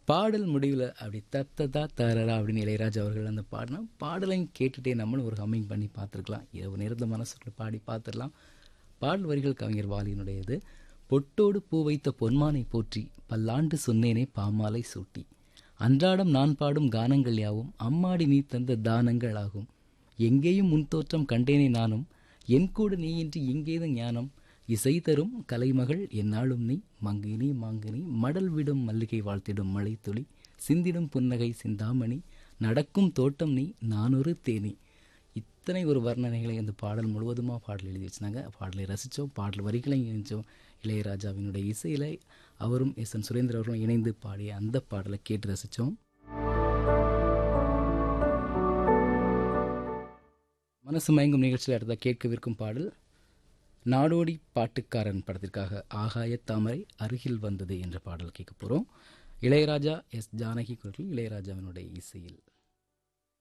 பாடல் முடிவில் அப்படி தத்ததா தரரா அப்படின்னு இளையராஜா அவர்கள் அந்த பாடினா பாடலையும் கேட்டுட்டே நம்மளும் ஒரு ஹம்மிங் பண்ணி பார்த்துருக்கலாம் இரவு நேரத்தில் மனசுக்குள்ள பாடி பார்த்துடலாம் பாடல் வரிகள் கவிஞர் வாலியினுடையது பொட்டோடு பூ வைத்த பொன்மானை போற்றி பல்லாண்டு சொன்னேனே பாமாலை சூட்டி அன்றாடம் நான் பாடும் கானங்கள் யாவும் அம்மாடி நீ தந்த தானங்கள் ஆகும் எங்கேயும் முன்தோற்றம் கண்டேனே நானும் என் கூட நீயின்றி எங்கேதும் ஞானம் இசை தரும் கலைமகள் என்னாலும் நீ மங்கினி மாங்கினி மடல் விடும் மல்லிகை வாழ்த்திடும் மழைத்துளி சிந்திடும் புன்னகை சிந்தாமணி நடக்கும் தோட்டம் நீ நானொரு தேனி இத்தனை ஒரு வர்ணனைகளை அந்த பாடல் முழுவதுமாக பாடல் எழுதி வச்சிருந்தாங்க பாடலை ரசித்தோம் பாடல் வரிகளையும் இணைச்சோம் இளையராஜாவினுடைய இசையில் அவரும் எஸ் என் சுரேந்தர் அவர்களும் இணைந்து பாடிய அந்த பாடலை கேட்டு ரசித்தோம் மனசு மயங்கும் நிகழ்ச்சியில் அடுத்த கேட்கவிருக்கும் பாடல் நாடோடி பாட்டுக்காரன் படத்திற்காக ஆகாய தாமரை அருகில் வந்தது என்ற பாடல் கேட்க போகிறோம் இளையராஜா எஸ் ஜானகி குரலில் இளையராஜாவினுடைய இசையில்